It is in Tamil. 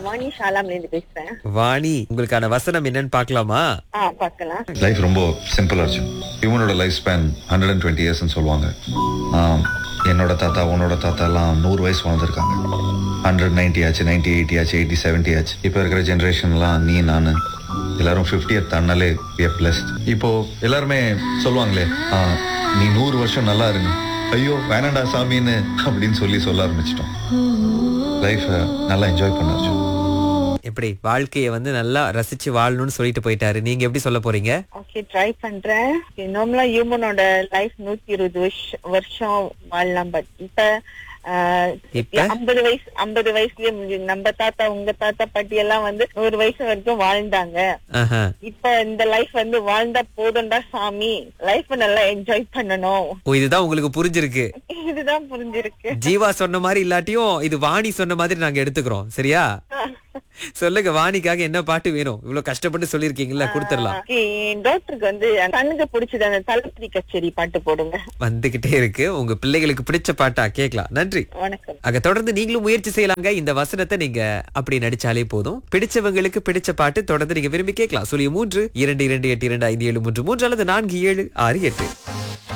வாணி ஷாலாம்ல இருந்து பேசுறேன் வாணி உங்களுக்கான வசனம் என்னன்னு பார்க்கலாமா ஆ பார்க்கலாம் லைஃப் ரொம்ப சிம்பிளா இருக்கு ஹியூமனோட life span hundred and twenty இயர்ஸ்னு சொல்லுவாங்க ஆம், என்னோட தாத்தா உன்னோட தாத்தா எல்லாம் நூறு வயசு வாழ்ந்திருக்காங்க ஹண்ட்ரட் நைன்டி ஆச்சு நைன்டி எயிட்டி ஆச்சு எயிட்டி செவன்ட்டி ஆச்சு இப்போ இருக்கிற ஜென்ரேஷன்லாம் நீ நான் எல்லாரும் ஃபிஃப்டியத் தாண்டாலே பிளஸ்ட் இப்போ எல்லாருமே சொல்லுவாங்களே "ஆ, நீ நூறு வருஷம் நல்லா இருங்க ஐயோ வேணாண்டா சாமின்னு அப்படின்னு சொல்லி சொல்ல ஆரம்பிச்சிட்டோம் லைஃப்பை நல்லா என்ஜாய் பண்ணாச்சு எப்படி வாழ்க்கைய வந்து நல்லா ரசிச்சு வாழணும்னு சொல்லிட்டு போயிட்டாரு நீங்க எப்படி சொல்ல போறீங்க ஓகே ட்ரை பண்றேன் நார்மலா ஹியூமனோட லைஃப் நூத்தி இருபது வருஷம் வருஷம் வாழலாம் பட் இப்ப ஆஹ், இப்ப? ஐம்பது வயசு ஐம்பது வயசுலயே முடிஞ்சு நம்ம தாத்தா உங்க தாத்தா பாட்டி எல்லாம் வந்து நூறு வயசு வரைக்கும் வாழ்ந்தாங்க ஆஹா. இப்ப இந்த லைஃப் வந்து வாழ்ந்தா போதும்டா சாமி லைஃப் நல்லா என்ஜாய் பண்ணணும் ஓ இதுதான் உங்களுக்கு புரிஞ்சிருக்கு இதுதான் புரிஞ்சிருக்கு ஜீவா சொன்ன மாதிரி இல்லாட்டியும் இது வாணி சொன்ன மாதிரி நாங்க எடுத்துக்கிறோம் சரியா சொல்லுங்க வாணிக்காக என்ன பாட்டு வேணும் இவ்வளவு கஷ்டப்பட்டு சொல்லிருக்கீங்கல்ல கொடுத்துடலாம் Okay, என் டாக்டருக்கு வந்து கண்ணுக்கு பிடிச்சது அந்த தளபதி கச்சேரி பாட்டு போடுங்க வந்துகிட்டே இருக்கு உங்க பிள்ளைகளுக்கு பிடிச்ச பாட்டா கேட்கலாம் நன்றி வணக்கம் அங்க தொடர்ந்து நீங்களும் முயற்சி செய்யலாங்க இந்த வசனத்தை நீங்க அப்படி நடிச்சாலே போதும் பிடிச்சவங்களுக்கு பிடிச்ச பாட்டு தொடர்ந்து நீங்க விரும்பி கேட்கலாம் சொல்லி மூன்று இரண்டு இரண்டு எட்டு இரண்டு ஐந்து ஏழு மூன்று மூன்று அல்லது நான்கு ஏழு ஆறு எட்டு